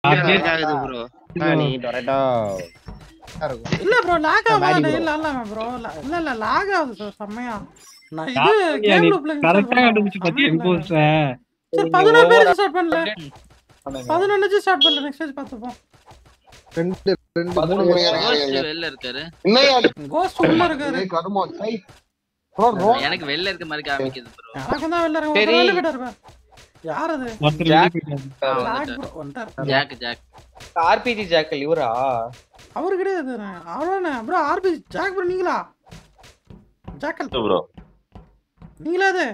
lag ஆகுது bro நீ Toretto இருக்கும் இல்ல ப்ரோ லாக் Bad ஆகாது bro. இல்ல இல்ல ப்ரோ இல்ல இல்ல லாக் ஆகுது சார் செம்மையா நான் இது யார் கேம் நீ லூப்ல கரெக்டா கண்டுபிடிச்சு பத்தி இம்போஸ்டர் சரி பதினோரு பேருக்கு ஸ்டார்ட் பண்ணல பதினொன்னு ஸ்டார்ட் பண்ணல நெக்ஸ்ட் ஸ்டேஜ் பாத்துப்போம் ரெண்டு ரெண்டு மூணு முறை Ghost வெளில இருக்காரு கோஸ்ட் உள்ள இருக்காரு கருமோ சை ப்ரோ ரோ எனக்கு வெளில இருக்க மாதிரி காமிக்குது ப்ரோ எனக்கு தான் வெளில இருக்கு சரி. வெளில போயிட்டாரு பாரு. யார் அது ஒருத்தர் Jack. வெளியே போயிட்டாரு. லாக் ப்ரோ வந்துட்டாரு ஜாக் ஜாக் ஆர்பிஜி ஜாக்கல் இவரா அவரு கிடையாது அவரானே ப்ரோ ஆர்பி ஜாக் ப்ரோ நீங்களா ஜாக்கல் ப்ரோ நீங்களா அது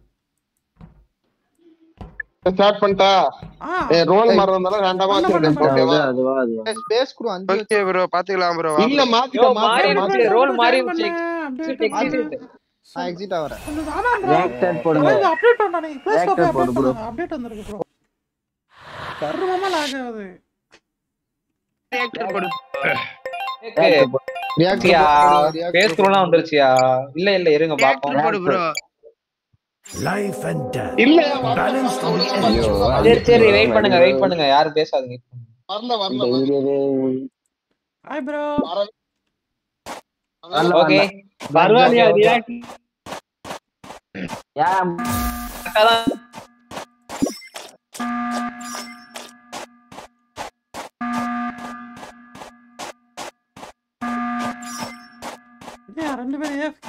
ஸ்டார்ட் பண்ணிட்டா ஆ ஏ ரோல் மாறறதால ரேண்டமா பண்ணு, வச்சிருக்கேன் பண்ணு, ஓகேவா அதுவா அதுவா ஸ்பேஸ் குரு அஞ்சு ஓகே ப்ரோ பாத்துக்கலாம் ப்ரோ இல்ல மாத்திட்ட யோ, மாத்திட்ட மாறி மாத்திட்ட இருந்துச்சு, roll மாறி join இருந்துச்சு. பண்ணு, Exit, update exit. பண்ணு. நான் எக்ஸிட் ஆவறேன் கொஞ்சம் ஆமா bro. Reactor போடுங்க. அதான் இது update பண்ணானே. Play Store போய் Reactor update போடு bro. பண்ணுங்க. update வந்திருக்கு bro. கருமமா lag ஆகுது. ரியாக்டியா பேஸ்ட்ரோலாம் வந்துருச்சியா இல்ல இல்ல இருங்க பாப்போம் போடு ப்ரோ இல்ல ஐயோ சரி சரி வெயிட் பண்ணுங்க வெயிட் பண்ணுங்க யாரும் பேசாதீங்க வரல வரல Hi bro. ஓகே பரவாயில்லையா ரியாக்ட் ஏன் ஏன் ரெண்டு பேரும் AFK?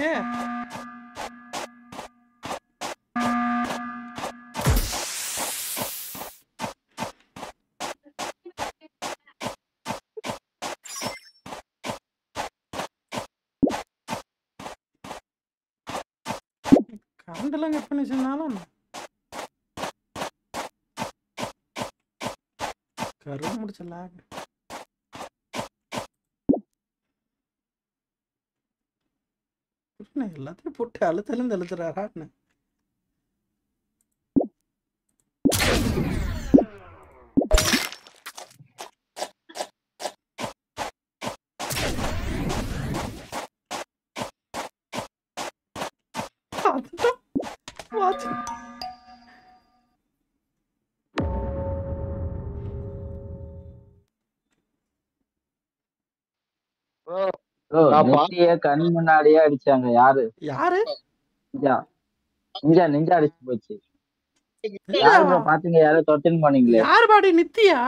கரண்ட் எல்லாம் கட் பண்ணி வச்சிருந்தாலும் கரும்பு முடிச்ச lag. என்ன எல்லாத்தையும் போட்டு அழுத்தலும் அழுத்துறாரான்னு அதுதான் வாச்சு. bro, நான் பா- நெத்திய கண் முன்னாடியே அடிச்சாங்க யாரு யாரு நிஞ்சா நிஞ்சா நிஞ்சா அடிச்சு போச்சு இல்ல, யாரு bro பாத்தீங்க யாரோ தொட்டின் போனீங்களே யார் பாடி நித்தியா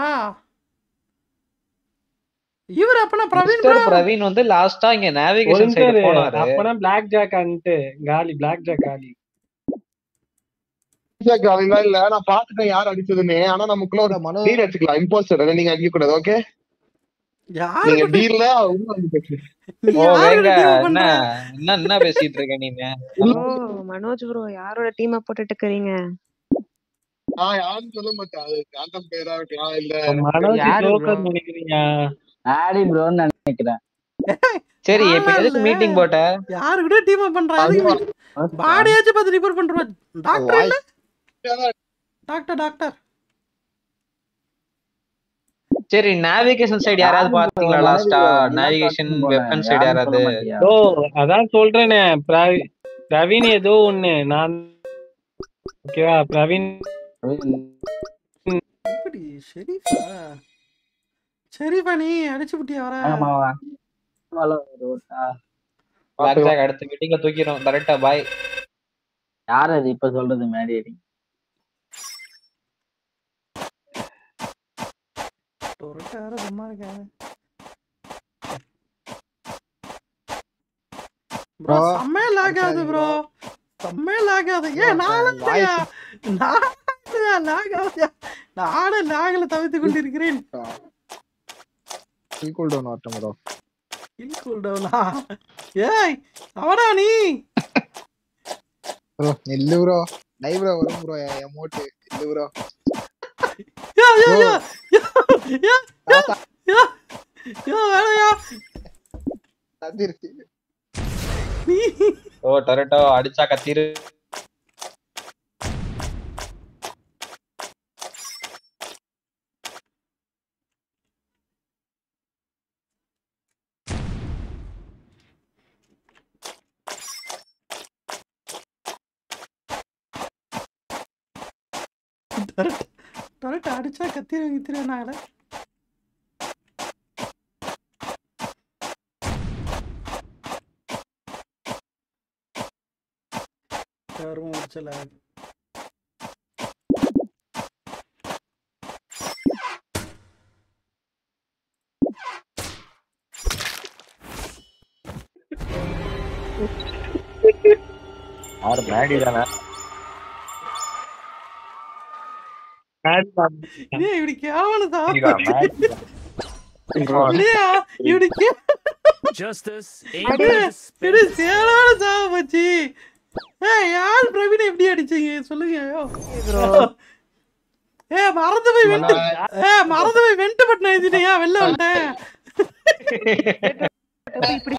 இவர் அப்பனா பிரவீன் மிஸ்டர் bro. பிரவீன் வந்து லாஸ்டா இங்க நேவிகேஷன் சைடு ஒருத்தர் போனாரு அப்பதான் பிளாக் ஜாக் அன்ட்டு காலி பிளாக் ஜாக் காலி காலையில இல்ல நான் பாத்துட்டேன் யார் அடிச்சதுன்னு ஆனா நமக்குள்ள ஒரு மனோ டீல் வச்சுக்கலாம் இம்போஸ்டர் நீங்க அடிக்க கூடாது ஓகே யாரு நீங்க டீல்ல உள்ள வந்து பேசுங்க நீ ஓ யாரோட வேங்க team என்ன பண்ற? என்ன என்ன பேசிட்டு இருக்க நீங்க ஓ மனோஜ் ப்ரோ யாரோட டீமை போட்டுட்டு இருக்கிறீங்க நான் யாருன்னு சொல்ல மாட்டேன் அது காண்டம் பேரா இருக்கலாம் இல்ல மனோஜ் யாரு bro? ஜோக்கர் நினைக்கிறீங்க ஆடி ப்ரோன்னு நினைக்கிறேன் சரி இப்ப ஆளா எதுக்கு இல்ல. மீட்டிங் போட்ட யாரு கூட டீம் பண்றா அதுக்கு பாடியாச்சும் பார்த்து ரிப்போர்ட் பண்றோம் டாக்டர் இல்ல டாக்டர் டாக்டர் சரி நேவிகேஷன் சைடு யாராவது பாத்தீங்களா லாஸ்டா நேவிகேஷன் வெப்பன் சைடு யாராவது ஓ அதான் சொல்றேனே பிரவி- பிரவீன் ஏதோ ஒண்ணு நான் ஓகேவா பிரவீன் எப்படி ஷெரீஃபா ஷெரீஃபா நீ அடிச்சு புட்டியா வர பிளாக் ஜாக் அடுத்த மீட்டிங்ல தூக்கிடும் கரெக்டா பாய் யார் அது இப்ப சொல்றது மேடி டொரட்டா வேற சும்மா இருக்கா ப்ரோ Bro, செம்மையா லாக் ஆகுது ப்ரோ செம்மையா லாக் ஆகுது ஏன் நானும் நான் லாக் ஆகுது நானும் லாகில தவித்து கொண்டிருக்கிறேன் கூல் டவுன் வரட்டும் ப்ரோ கில் கூல் டவுனா ஏய் அவனா நீ ப்ரோ நெல்லு ப்ரோ டை ப்ரோ வரும் ப்ரோ எமோட் நெல்லு bro yo yo yo yo yo yo yo yo வேலையா தந்திருச்சு நீ ஓ டொரட்டோ அடிச்சா கத்திரு டொரட்டா அடிச்சா கத்திர கித்திரனால கரும முடிச்சல யாரு மேடி தானே ஏய் இப்படி கேவல மேடி தான், மேடி தான். இல்லையா இப்படி கே Justice இது சேலான சாவ மச்சி ஏய் யார் பிரவீன் எப்படி அடிச்சீங்க சொல்லுங்க ஐயோ ஏ மறந்து போய் வெண்ட் ஏ மறந்து போய் வெண்ட் பட்டன் எழுதிட்டேன் வெளில வந்துட்டேன் இப்படி